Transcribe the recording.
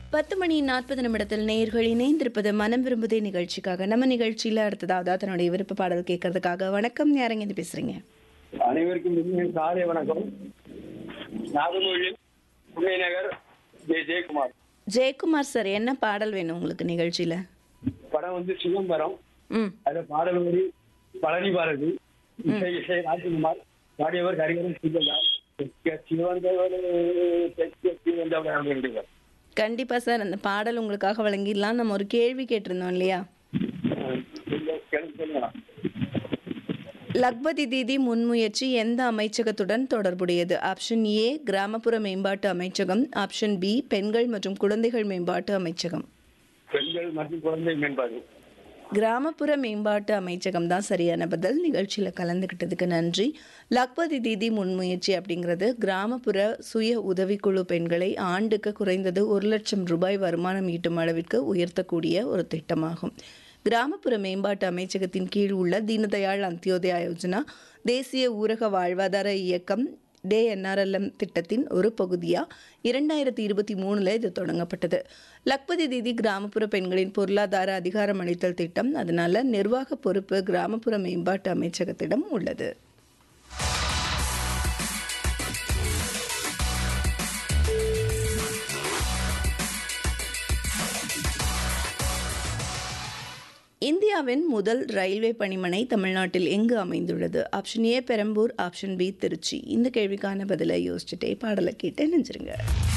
பத்து மணி நாற்பது நிமிடத்தில் நேயர்கள் இணைந்திருப்பது மனம் விரும்புதே நிகழ்ச்சிக்காக நம்ம நிகழ்ச்சியில அடுத்ததாவது தன்னுடைய விருப்ப பாடல் கேட்கறதுக்காக வணக்கம் யாரங்க இருந்து பேசுறீங்க அனைவருக்கும் இனிய காலை வணக்கம் நாகர்கோவில் புண்ணை நகர் ஜெய ஜெயக்குமார் ஜெயக்குமார் சார் என்ன பாடல் வேணும் உங்களுக்கு நிகழ்ச்சியில படம் வந்து சிதம்பரம் ம் அதுல பாடல் வரி பழனி பாரதி இசை இசை ராஜ்குமார் பாடியவர் ஹரிகரன் சிவகா தெற்க சிவந்தவளே தெற்க சிவந்தவளே அப்படின்றவர் கண்டிப்பா சார் அந்த பாடல் உங்களுக்காக வழங்கிடலாம் நம்ம ஒரு கேள்வி கேட்டிருந்தோம் இல்லையா சொல்லுங்களா லக்பதி தீதி முன்முயற்சி எந்த அமைச்சகத்துடன் தொடர்புடையது ஆப்ஷன் ஏ கிராமப்புற மேம்பாட்டு அமைச்சகம் ஆப்ஷன் பி பெண்கள் மற்றும் குழந்தைகள் மேம்பாட்டு அமைச்சகம் பெண்கள் மற்றும் குழந்தை மேம்பாடு கிராமப்புற மேம்பாட்டு அமைச்சகம் தான் சரியான பதில் நிகழ்ச்சியில் கலந்துக்கிட்டதுக்கு நன்றி லக்பதி தீதி முன்முயற்சி அப்படிங்கிறது கிராமப்புற சுய உதவிக்குழு பெண்களை ஆண்டுக்கு குறைந்தது ஒரு லட்சம் ரூபாய் வருமானம் ஈட்டும் அளவிற்கு உயர்த்தக்கூடிய ஒரு திட்டமாகும் கிராமப்புற மேம்பாட்டு அமைச்சகத்தின் கீழ் உள்ள தீனதயாள் அந்தியோதயா யோஜனா தேசிய ஊரக வாழ்வாதார இயக்கம் டே என்ஆர்எல்எம் திட்டத்தின் ஒரு பகுதியாக இரண்டாயிரத்தி இருபத்தி மூணில் இது தொடங்கப்பட்டது லக்பதி தீதி கிராமப்புற பெண்களின் பொருளாதார அதிகாரம் அளித்தல் திட்டம் அதனால நிர்வாக பொறுப்பு கிராமப்புற மேம்பாட்டு அமைச்சகத்திடம் உள்ளது இந்தியாவின் முதல் ரயில்வே பணிமனை தமிழ்நாட்டில் எங்கு அமைந்துள்ளது option A Perambur option B Tiruchi இந்த கேள்விக்கான பதிலை யோசிச்சுட்டே பாடலை கேட்டு நினைச்சிருங்க